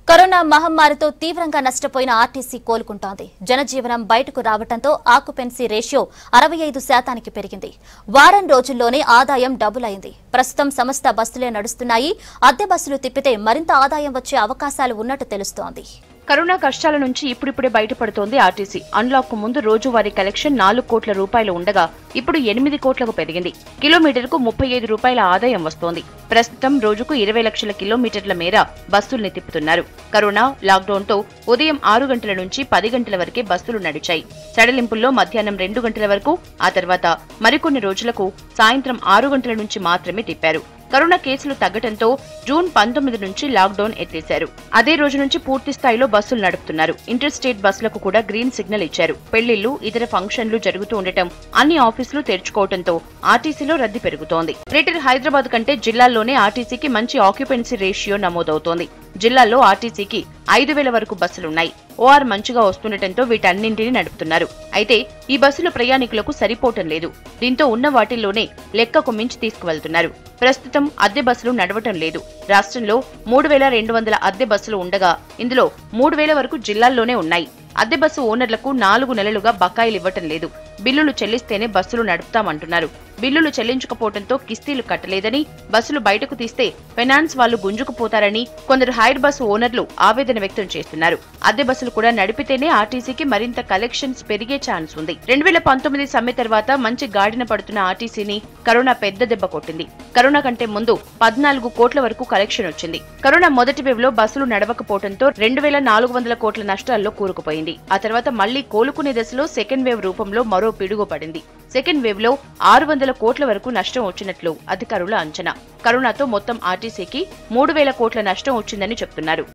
corona మహమ్మారితో తీవ్రంగా నష్టపోయిన RTC కోలుకుంటోంది జనజీవనం బయటకు రావడంతో ఆక్యుపెన్సీ రేషియో అరవై ఐదు శాతానికి పెరిగింది వారం రోజుల్లోనే ఆదాయం డబుల్ అయింది ప్రస్తుతం సమస్త బస్సులే నడుస్తున్నాయి అద్దె బస్సులు తిప్పితే మరింత ఆదాయం వచ్చే అవకాశాలు ఉన్నట్టు తెలుస్తోంది కరోనా కష్టాల నుంచి ఇప్పుడిప్పుడే బయటపడుతోంది ఆర్టీసీ అన్లాక్ కు ముందు రోజువారీ కలెక్షన్ నాలుగు కోట్ల రూపాయలు ఉండగా ఇప్పుడు ఎనిమిది కోట్లకు పెరిగింది కిలోమీటర్కు ముప్పై ఐదు రూపాయల ఆదాయం వస్తోంది ప్రస్తుతం రోజుకు ఇరవై లక్షల కిలోమీటర్ల మేర బస్సుల్ని తిప్పుతున్నారు కరోనా లాక్డౌన్ తో ఉదయం ఆరు గంటల నుంచి పది గంటల వరకే బస్సులు నడిచాయి సడలింపుల్లో మధ్యాహ్నం రెండు గంటల వరకు ఆ తర్వాత మరికొన్ని రోజులకు సాయంత్రం ఆరు గంటల నుంచి మాత్రమే తిప్పారు కరోనా కేసులు తగ్గడంతో జూన్ పంతొమ్మిది నుంచి లాక్డౌన్ ఎత్తేశారు అదే రోజు నుంచి పూర్తి స్థాయిలో బస్సులు నడుపుతున్నారు ఇంటర్ స్టేట్ బస్సులకు కూడా గ్రీన్ సిగ్నల్ ఇచ్చారు పెళ్లిళ్లు ఇతర ఫంక్షన్లు జరుగుతూ ఉండటం అన్ని ఆఫీసులు తెరుచుకోవడంతో ఆర్టీసీలో రద్దీ పెరుగుతోంది గ్రేటర్ హైదరాబాద్ కంటే జిల్లాల్లోనే ఆర్టీసీకి మంచి ఆక్యుపెన్సీ రేషియో నమోదవుతోంది జిల్లాల్లో ఆర్టీసీకి ఐదు వేల వరకు బస్సులున్నాయి ఓఆర్ మంచిగా వస్తుండటంతో వీటన్నింటినీ నడుపుతున్నారు అయితే ఈ బస్సులు ప్రయాణికులకు సరిపోవటం లేదు దీంతో ఉన్న వాటిల్లోనే లెక్కకు మించి తీసుకువెళ్తున్నారు ప్రస్తుతం అద్దె బస్సులు నడవటం లేదు రాష్ట్రంలో మూడు వేల రెండు వందల అద్దె బస్సులు ఉండగా ఇందులో మూడు వేల వరకు జిల్లాల్లోనే ఉన్నాయి అద్దె బస్సు ఓనర్లకు నాలుగు నెలలుగా బకాయిలు ఇవ్వటం లేదు బిల్లులు చెల్లిస్తేనే బస్సులు నడుపుతామంటున్నారు బిల్లులు చెల్లించకపోవడంతో కిస్తీలు కట్టలేదని బస్సులు బయటకు తీస్తే ఫైనాన్స్ వాళ్ళు గుంజుకుపోతారని కొందరు హైర్ బస్సు ఓనర్లు ఆవేదన వ్యక్తం చేస్తున్నారు అద్దె బస్సులు కూడా నడిపితేనే ఆర్టీసీకి మరింత కలెక్షన్స్ పెరిగే ఛాన్స్ ఉంది రెండు వేల పంతొమ్మిది సమ్మె తర్వాత మంచి గాడిన పడుతున్న ఆర్టీసీని కరోనా పెద్ద దెబ్బ కొట్టింది కరోనా కంటే ముందు పద్నాలుగు కోట్ల వరకు కలెక్షన్ వచ్చింది కరోనా మొదటి వేవ్ లో బస్సులు నడవకపోవడంతో రెండు వేల నాలుగు వందల కోట్ల నష్టాల్లో కూరుకుపోయింది ఆ తర్వాత మళ్లీ కోలుకునే దశలో సెకండ్ వేవ్ రూపంలో మరో పిడుగు పడింది సెకండ్ వేవ్ లో ఆరు వందల కోట్ల వరకు నష్టం వచ్చినట్లు అధికారుల అంచనా కరోనాతో మొత్తం ఆర్టీసీకి మూడు వేల కోట్ల నష్టం వచ్చిందని చెప్తున్నారు